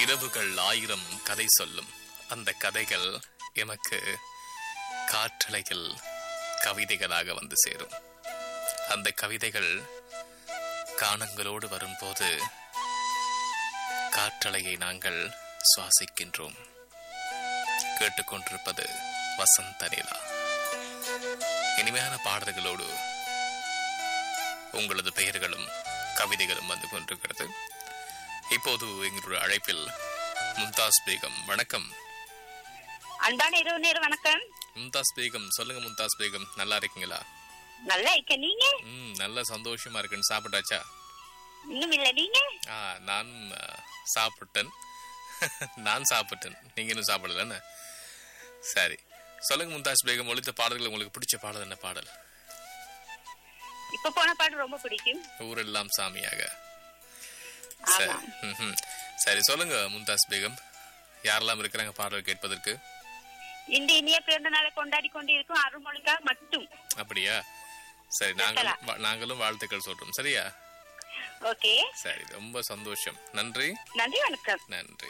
இரவுகள் ஆயிரம் கதை சொல்லும் அந்த கதைகள் எமக்கு காற்றலையில் கவிதைகளாக வந்து சேரும் அந்த கவிதைகள் காணங்களோடு வரும்போது காற்றலையை நாங்கள் சுவாசிக்கின்றோம் கேட்டுக்கொண்டிருப்பது வசந்த நிலா இனிமையான பாடல்களோடு உங்களது பெயர்களும் கவிதைகளும் வந்து கொண்டிருக்கிறது இப்போது எங்களுடைய அழைப்பில் மும்தாஸ் பேகம் வணக்கம் அன்பான இரவு நேரம் வணக்கம் மும்தாஸ் பேகம் சொல்லுங்க மும்தாஸ் பேகம் நல்லா இருக்கீங்களா நல்லா இருக்க நீங்க ம் நல்ல சந்தோஷமா இருக்குன்னு சாப்பிட்டாச்சா இன்னும் இல்ல நீங்க ஆ நான் ஆ, சாப்பிட்டேன் நான் சாப்பிட்டேன் நீங்க இன்னும் சாப்பிடலன்னு சரி சொல்லுங்க மும்தாஸ் பேகம் ஒழித்த பாடல்கள் உங்களுக்கு பிடிச்ச பாடல் என்ன பாடல் இப்ப போன பாட்டு ரொம்ப பிடிக்கும் ஊரெல்லாம் சாமியாக சரி ஆமா. ம்ஹும். சரி சொல்லுங்க மும்தாஸ் பேகம் யாரெல்லாம் இருக்கிறாங்க பாடல் கேட்பதற்கு இந்த இனிய பிறந்த நாளை கொண்டாடி கொண்டிருக்கும் அருள்மொழிக்காக மட்டும் அப்படியா சரி நாங்களும் வா- நாங்களும் வாழ்த்துக்கள் சொல்றோம் சரியா ஓகே சரி ரொம்ப சந்தோஷம் நன்றி நன்றி வணக்கம் நன்றி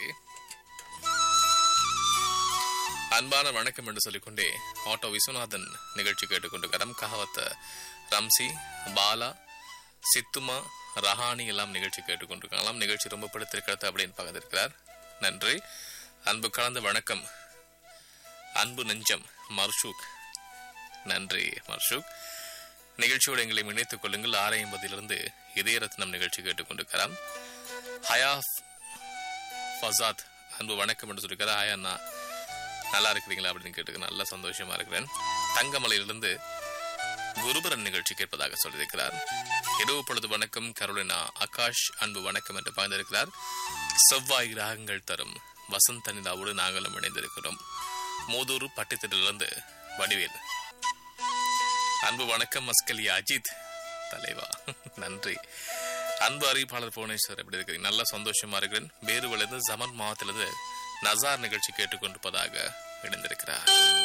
அன்பான வணக்கம் என்று சொல்லிக்கொண்டே ஆட்டோ விஸ்வநாதன் நிகழ்ச்சி கேட்டுக்கொண்டிருக்கிறோம் கஹவத்த ரம்சி பாலா சித்துமா ரஹானி எல்லாம் நிகழ்ச்சி கேட்டுக்கொண்டிருக்கலாம் நிகழ்ச்சி ரொம்ப பிடித்திருக்கிறது அப்படின்னு பகிர்ந்திருக்கிறார் நன்றி அன்பு கலந்த வணக்கம் அன்பு நெஞ்சம் மர்ஷூக் நன்றி மர்ஷூக் நிகழ்ச்சியோடு எங்களை இணைத்துக் கொள்ளுங்கள் ஆறு ஐம்பதிலிருந்து இதயரத்னம் நிகழ்ச்சி கேட்டுக்கொண்டிருக்கிறார் ஹயாஃப் ஃபசாத் அன்பு வணக்கம் என்று சொல்லியிருக்காரு ஹயா அண்ணா நல்லா இருக்கிறீங்களா அப்படின்னு கேட்டு நல்லா சந்தோஷமா இருக்கிறேன் தங்கமலையிலிருந்து குருபரன் நிகழ்ச்சி கேட்பதாக சொல்லியிருக்கிறார் இரவு பொழுது வணக்கம் கரோலினா ஆகாஷ் அன்பு வணக்கம் என்று பகிர்ந்திருக்கிறார் செவ்வாய் ராகங்கள் தரும் வசந்த நிலாவோடு நாங்களும் இணைந்திருக்கிறோம் மூதூர் பட்டித்திலிருந்து வடிவேல் அன்பு வணக்கம் மஸ்கலி அஜித் தலைவா நன்றி அன்பு அறிவிப்பாளர் புவனேஸ்வர் எப்படி இருக்கிறீங்க நல்லா சந்தோஷமா இருக்கிறேன் வேறுவிலிருந்து ஜமன் மாவட்டத்திலிருந்து நசார் நிகழ்ச்சி கேட்டுக்கொண்டிருப்பதாக இணைந்திருக்கிறார்